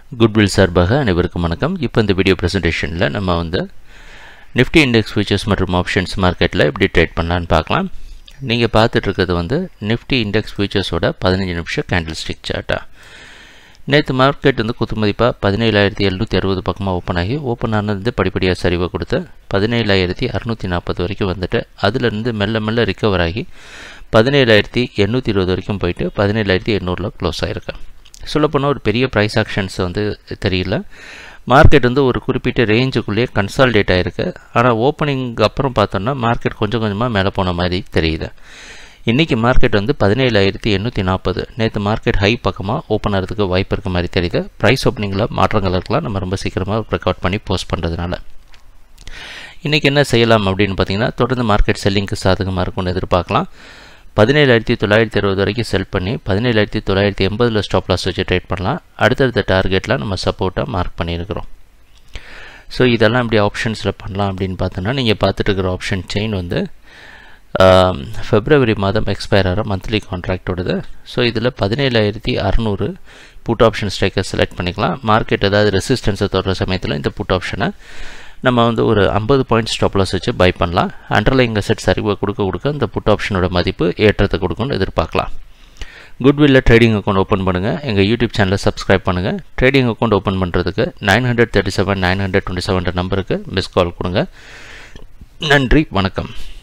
goodwill சார்பாக அனைவருக்கும் வணக்கம் இப்போ இந்த வீடியோ ப்ரெசன்டேஷனில் நம்ம வந்து நிஃப்டி இண்டெக்ஸ் ஃபியூச்சர்ஸ் மற்றும் ஆப்ஷன்ஸ் மார்க்கெட்டில் எப்படி ட்ரேட் பண்ணலான்னு பார்க்கலாம் நீங்கள் பார்த்துட்டு இருக்கிறது வந்து நிஃப்டி இண்டெக்ஸ் ஃபியூச்சர்ஸோட பதினஞ்சு நிமிஷம் கேண்டில் ஸ்டிக் சார்ட்டா நேற்று மார்க்கெட் வந்து குத்துமதிப்பாக பதினேழாயிரத்தி எழுநூற்றி அறுபது பக்கமாக ஓப்பன் ஆகி ஓப்பன் ஆனது படிப்படியாக சரிவை கொடுத்து பதினேழாயிரத்தி அறநூற்றி நாற்பது வரைக்கும் வந்துட்டு அதுலேருந்து மெல்ல மெல்ல ரிக்கவர் ஆகி பதினேழாயிரத்தி எண்ணூற்றி இருபது வரைக்கும் போயிட்டு பதினேழாயிரத்தி எண்ணூறில் க்ளோஸ் ஆகிருக்கு சொல்லப்போனால் ஒரு பெரிய ப்ரைஸ் ஆக்ஷன்ஸ் வந்து தெரியல மார்க்கெட் வந்து ஒரு குறிப்பிட்ட ரேஞ்சுக்குள்ளேயே கன்சால்டேட் ஆகிருக்கு ஆனால் ஓப்பனிங் அப்புறம் பார்த்தோன்னா மார்க்கெட் கொஞ்சம் கொஞ்சமாக மேலே போன மாதிரி தெரியுது இன்றைக்கி மார்க்கெட் வந்து பதினேழாயிரத்தி எண்ணூற்றி நாற்பது நேற்று மார்க்கெட் ஹை பக்கமாக ஓப்பன் ஆகிறதுக்கு வாய்ப்பு இருக்க மாதிரி தெரியுது ப்ரைஸ் ஓப்பனிங்கில் மாற்றங்கள் இருக்கலாம் நம்ம ரொம்ப சீக்கிரமாக ரெக்கார்ட் பண்ணி போஸ்ட் பண்ணுறதுனால இன்றைக்கி என்ன செய்யலாம் அப்படின்னு பார்த்தீங்கன்னா தொடர்ந்து மார்க்கெட் செல்லிங்க்கு சாதகமாக இருக்கும்னு எதிர்பார்க்கலாம் பதினேழாயிரத்தி தொள்ளாயிரத்தி அறுபது வரைக்கும் செல் பண்ணி பதினேழாயிரத்தி தொள்ளாயிரத்தி எண்பதில் ஸ்டாப் லாஸ் வச்சு ட்ரேட் பண்ணலாம் அடுத்தடுத்த டார்கெட்டில் நம்ம சப்போர்ட்டாக மார்க் பண்ணியிருக்கிறோம் ஸோ இதெல்லாம் எப்படி ஆப்ஷன்ஸில் பண்ணலாம் அப்படின்னு பார்த்தோன்னா நீங்கள் பார்த்துட்டு இருக்கிற ஆப்ஷன் செயின் வந்து ஃபெப்ரவரி மாதம் எக்ஸ்பயர் ஆகிற மந்த்லி கான்ட்ராக்டோடது ஸோ இதில் பதினேழாயிரத்தி அறநூறு புட் ஆப்ஷன் ஸ்ட்ரைக்கை செலக்ட் பண்ணிக்கலாம் மார்க்கெட் ஏதாவது ரெசிஸ்டன்ஸை தொடர சமயத்தில் இந்த புட் ஆப்ஷனை நம்ம வந்து ஒரு ஐம்பது பாயிண்ட் ஸ்டாப் லாஸ் வச்சு பை பண்ணலாம் அண்டர்லைங் அசெட் சரிவை கொடுக்க கொடுக்க இந்த புட் ஆப்ஷனோட மதிப்பு ஏற்றத்தை கொடுக்கும்னு எதிர்பார்க்கலாம் குட்வில்ல ட்ரேடிங் அக்கௌண்ட் ஓப்பன் பண்ணுங்கள் எங்கள் யூடியூப் சேனலை சப்ஸ்கிரைப் பண்ணுங்கள் ட்ரேடிங் அக்கௌண்ட் ஓப்பன் பண்ணுறதுக்கு nine hundred thirty seven nine hundred twenty seven நம்பருக்கு மிஸ் கால் கொடுங்க நன்றி வணக்கம்